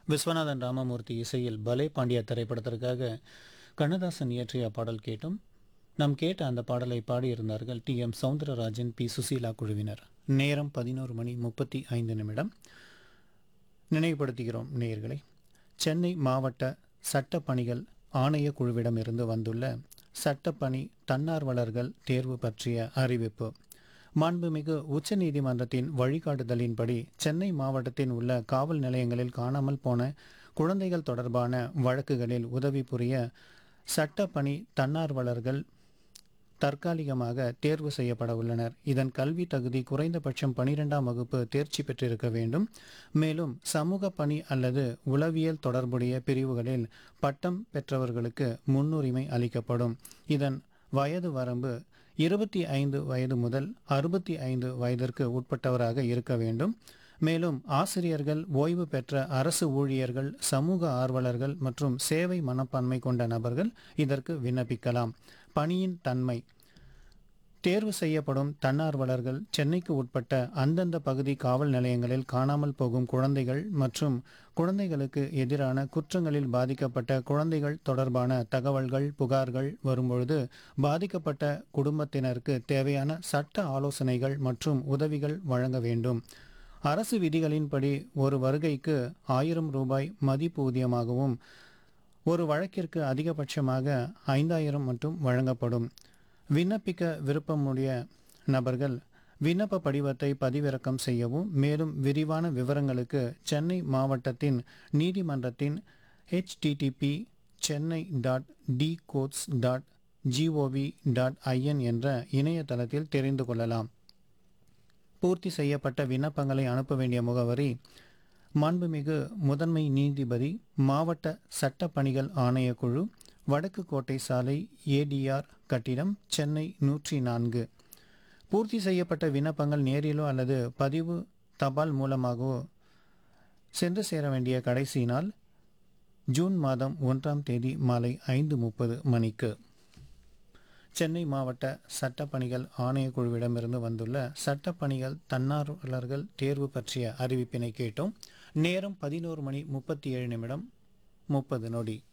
விஸ்வநாதன் ராமமூர்த்தி இசையில் பலே பாண்டியா திரைப்படத்திற்காக கண்ணதாசன் இயற்றிய பாடல் கேட்டும் நாம் கேட்ட அந்த பாடலை பாடியிருந்தார்கள் T M Soundararajan P Susheela குழுவினர் நேரம் பதினோரு மணி முப்பத்தி ஐந்து நிமிடம் நினைவுபடுத்துகிறோம் நேயர்களை சென்னை மாவட்ட சட்டப்பணிகள் ஆணைய குழுவிடமிருந்து வந்துள்ள சட்டப்பணி தன்னார்வலர்கள் தேர்வு பற்றிய அறிவிப்பு மாண்புமிகு உச்சநீதிமன்றத்தின் வழிகாட்டுதலின்படி சென்னை மாவட்டத்தில் உள்ள காவல் நிலையங்களில் காணாமல் போன குழந்தைகள் தொடர்பான வழக்குகளில் உதவி புரிய சட்டப்பணி தன்னார்வலர்கள் தற்காலிகமாக தேர்வு செய்யப்பட உள்ளனர் இதன் கல்வி தகுதி குறைந்தபட்சம் பனிரெண்டாம் வகுப்பு தேர்ச்சி பெற்றிருக்க வேண்டும் மேலும் சமூக பணி அல்லது உளவியல் தொடர்புடைய பிரிவுகளில் பட்டம் பெற்றவர்களுக்கு முன்னுரிமை அளிக்கப்படும் இதன் வயது வரம்பு இருபத்தி ஐந்து வயது முதல் அறுபத்தி ஐந்து வயதிற்கு உட்பட்டவராக இருக்க வேண்டும் மேலும் ஆசிரியர்கள் ஓய்வு பெற்ற அரசு ஊழியர்கள் சமூக ஆர்வலர்கள் மற்றும் சேவை மனப்பான்மை கொண்ட நபர்கள் இதற்கு விண்ணப்பிக்கலாம் பணியின் தன்மை தேர்வு செய்யப்படும் தன்னார்வலர்கள் சென்னைக்கு உட்பட்ட அந்தந்த பகுதி காவல் நிலையங்களில் காணாமல் போகும் குழந்தைகள் மற்றும் குழந்தைகளுக்கு எதிரான குற்றங்களில் பாதிக்கப்பட்ட குழந்தைகள் தொடர்பான தகவல்கள் புகார்கள் வரும்பொழுது பாதிக்கப்பட்ட குடும்பத்தினருக்கு தேவையான சட்ட ஆலோசனைகள் மற்றும் உதவிகள் வழங்க வேண்டும் அரசு விதிகளின்படி ஒரு வருகைக்கு ஆயிரம் ரூபாய் மதிப்பூதியமாகவும் ஒரு வழக்கிற்கு அதிகபட்சமாக ஐந்தாயிரம் மட்டும் வழங்கப்படும் விண்ணப்பிக்க விருப்பமுடைய நபர்கள் விண்ணப்ப படிவத்தை பதிவிறக்கம் செய்யவும் மேலும் விரிவான விவரங்களுக்கு சென்னை மாவட்டத்தின் நீதிமன்றத்தின் http Chennai dot D courts dot G O V dot I N என்ற இணையதளத்தில் தெரிந்து கொள்ளலாம் பூர்த்தி செய்யப்பட்ட விண்ணப்பங்களை அனுப்ப வேண்டிய முகவரி மாண்புமிகு முதன்மை நீதிபதி மாவட்ட சட்ட பணிகள் ஆணையக்குழு வடக்கு கோட்டை சாலை ஏடிஆர் கட்டிடம் சென்னை நூற்றி நான்கு பூர்த்தி செய்யப்பட்ட விண்ணப்பங்கள் நேரிலோ அல்லது பதிவு தபால் மூலமாகவோ சென்று சேர வேண்டிய கடைசி நாள் ஜூன் மாதம் ஒன்றாம் தேதி மாலை ஐந்து முப்பது மணிக்கு சென்னை மாவட்ட சட்டப்பணிகள் ஆணையக்குழுவிடமிருந்து வந்துள்ள சட்டப்பணிகள் தன்னார்வலர்கள் தேர்வு பற்றிய அறிவிப்பினை கேட்டோம் நேரம் பதினோரு மணி முப்பத்தி ஏழு நிமிடம் முப்பது நொடி